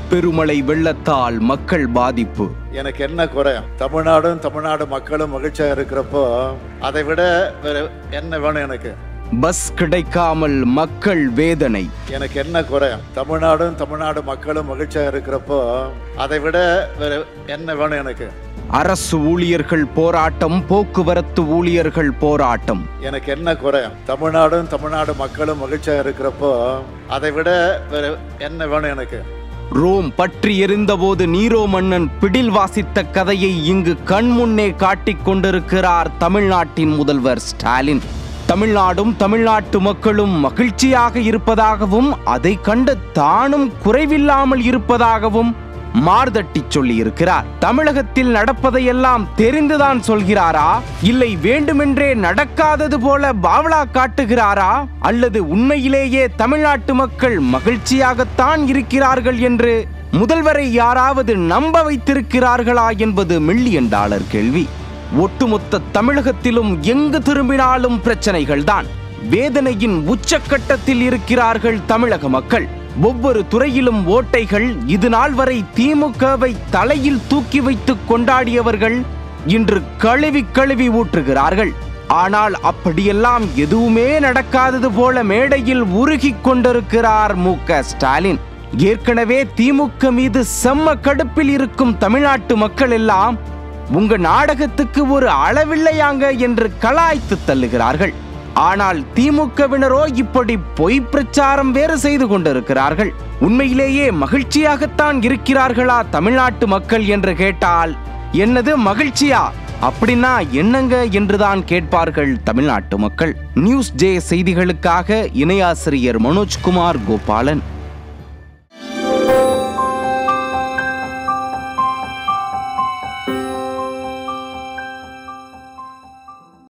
பெருமழை வெள்ளத்தால் மக்கள் பாதிப்பு எனக்கு என்ன குறை தமிழ்நாடும் தமிழ்நாடு மக்களும் மகிழ்ச்சியா இருக்கிறப்போ அதை விட வேற என்ன வேணும் எனக்கு பஸ் கிடைக்காமல் மக்கள் வேதனை எனக்கு என்ன குறை தமிழ்நாடும் தமிழ்நாடு மக்களும் மகிழ்ச்சியா இருக்கிறப்போ அதை விட வேற என்ன வேணும் எனக்கு அரசு ஊழியர்கள் போராட்டம் போக்குவரத்து ஊழியர்கள் போராட்டம் எனக்கு என்ன குறை தமிழ்நாடும் தமிழ்நாடு மக்களும் மகிழ்ச்சியா இருக்கிறப்போ அதை விட வேற என்ன வேணும் எனக்கு ரோம் பற்றி எரிந்தபோது நீரோ மன்னன் பிடில் வாசித்த கதையை இங்கு கண்முன்னே காட்டிக் கொண்டிருக்கிறார் தமிழ்நாட்டின் முதல்வர் ஸ்டாலின் தமிழ்நாடும் தமிழ்நாட்டு மக்களும் மகிழ்ச்சியாக இருப்பதாகவும் அதை கண்டு தானும் குறைவில்லாமல் இருப்பதாகவும் மார்தட்டி சொல்லி இருக்கிறார் தமிழகத்தில் நடப்பதையெல்லாம் தெரிந்துதான் சொல்கிறாரா இல்லை வேண்டுமென்றே நடக்காதது போல பாவலா காட்டுகிறாரா அல்லது உண்மையிலேயே தமிழ்நாட்டு மக்கள் மகிழ்ச்சியாகத்தான் இருக்கிறார்கள் என்று முதல்வரை யாராவது நம்ப வைத்திருக்கிறார்களா என்பது மில்லியன் டாலர் கேள்வி ஒட்டுமொத்த தமிழகத்திலும் எங்கு திரும்பினாலும் பிரச்சனைகள்தான் வேதனையின் உச்சக்கட்டத்தில் இருக்கிறார்கள் தமிழக மக்கள் ஒவ்வொரு துறையிலும் ஓட்டைகள் இது நாள் வரை திமுகவை தலையில் தூக்கி வைத்து கொண்டாடியவர்கள் இன்று கழுவி கழுவி ஊற்றுகிறார்கள் ஆனால் அப்படியெல்லாம் எதுவுமே நடக்காதது போல மேடையில் உருகிக் கொண்டிருக்கிறார் மு க ஸ்டாலின் ஏற்கனவே திமுக மீது செம்ம கடுப்பில் இருக்கும் தமிழ்நாட்டு மக்கள் எல்லாம் உங்க நாடகத்துக்கு ஒரு அளவில்லையாங்க என்று கலாய்த்து தள்ளுகிறார்கள் ஆனால் திமுகவினரோ இப்படி பொய் பிரச்சாரம் வேறு செய்து கொண்டிருக்கிறார்கள் உண்மையிலேயே மகிழ்ச்சியாகத்தான் இருக்கிறார்களா தமிழ்நாட்டு மக்கள் என்று கேட்டால் என்னது மகிழ்ச்சியா அப்படின்னா என்னங்க என்றுதான் கேட்பார்கள் தமிழ்நாட்டு மக்கள் நியூஸ் ஜே செய்திகளுக்காக இணையாசிரியர் மனோஜ்குமார் கோபாலன்